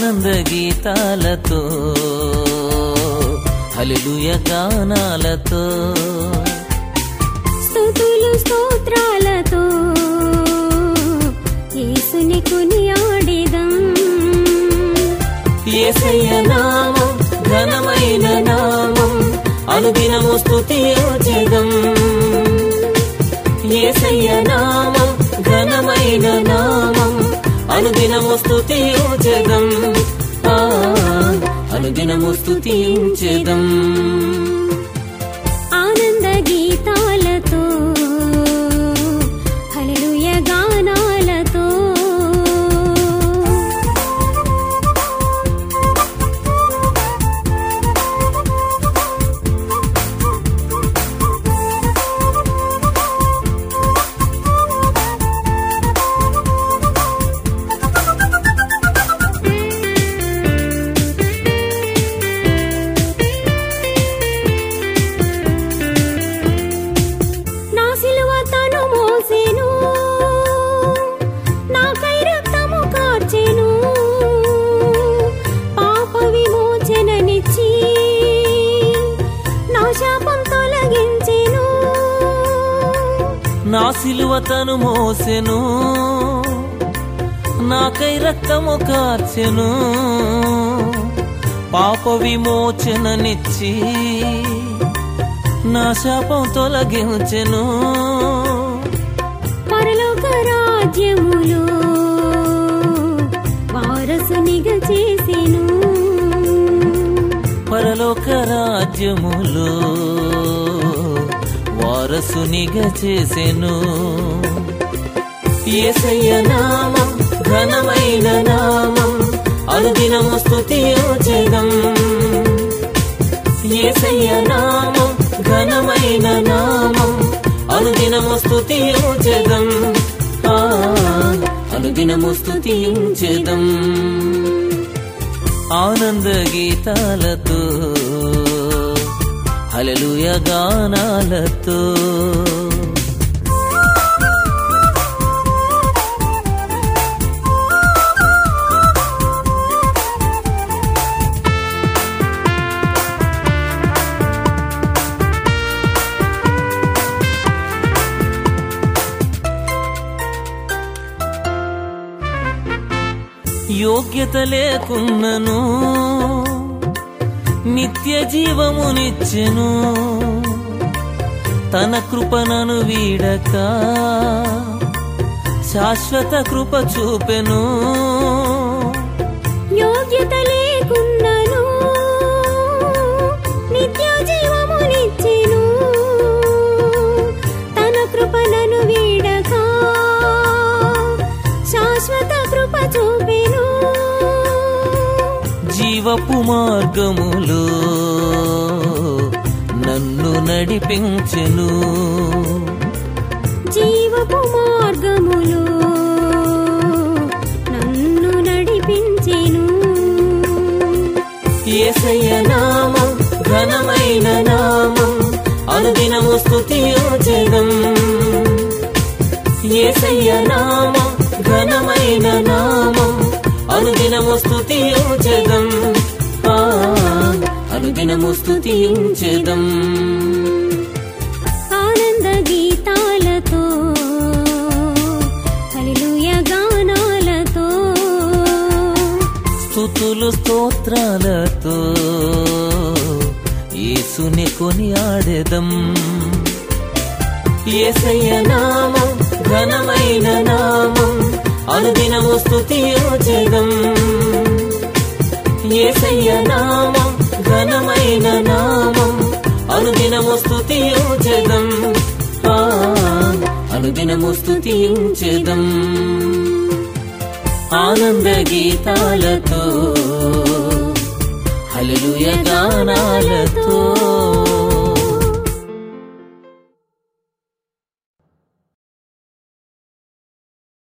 ఆనంద గీతాలతో హల్లెలూయ గానాలతో స్తుతులు స్తోత్రాలతో యేసుని కొనియాడేదం యేసయ్య నామం ఘనమైన నామం అనుదినము స్తుతించెదం యేసయ్య నామం ఘనమైన నామం అనుదినము స్తుతించెదం ఆ, అనుదినము స్తుతించెదం ఆనంద గీతాలతో హల్లెలూయ గానాలతో నా సిలువ తను మోసెను నాకై రక్తము కార్చెను పాప విమోచననిచ్చి నా శాపం తొలగించెను నా సిలువ తను మోసెను నాకై రక్తము కార్చెను పాప విమోచననిచ్చి నా శాపం తొలగించెను పరలోక రాజ్యములో వారసునిగా చేసెను పరలోక రాజ్యములో వారసునిగా చేసెను యేసయ్య నామం ఘనమైన నామం అనుదినము స్తుతించెదం యేసయ్య నామం ఘనమైన నామం అనుదినము స్తుతించెదం ఆ, అనుదినము స్తుతించెదం ఆనంద గీతాలతో హల్లెలూయ గానాలతో యోగ్యత లేకున్నను నిత్య జీవమునిచ్చెను తన కృపనను వీడక శాశ్వత కృప చూపెను యోగ్యత లేకున్నను నిత్య జీవమునిచ్చెను తన కృపణను వీడక శాశ్వత కృప చూపెను జీవపు మార్గములో నన్ను నడిపించెను జీవపు మార్గములో నన్ను నడిపించెను యేసయ్య నామం ఘనమైన నామం అనుదినము స్తుతించెదం యేసయ్య నామం ఘనమైన నామం అనుదినము స్తుతించెదం ఆ, అనుదినము స్తుతించెదం ఆనంద గీతాలతో హల్లెలూయ గానాలతో స్తుతులు స్తోత్రాలతో యేసుని కొనియాడెదం యేసయ్య నామం ఘనమైన నామం అనుదినము స్తుతించెదం యేసయ్య నామం ఘనమైన నామం అనుదినము స్తుతించెదం ఆ, అనుదినము స్తుతించెదం ఆనంద గీతాలతో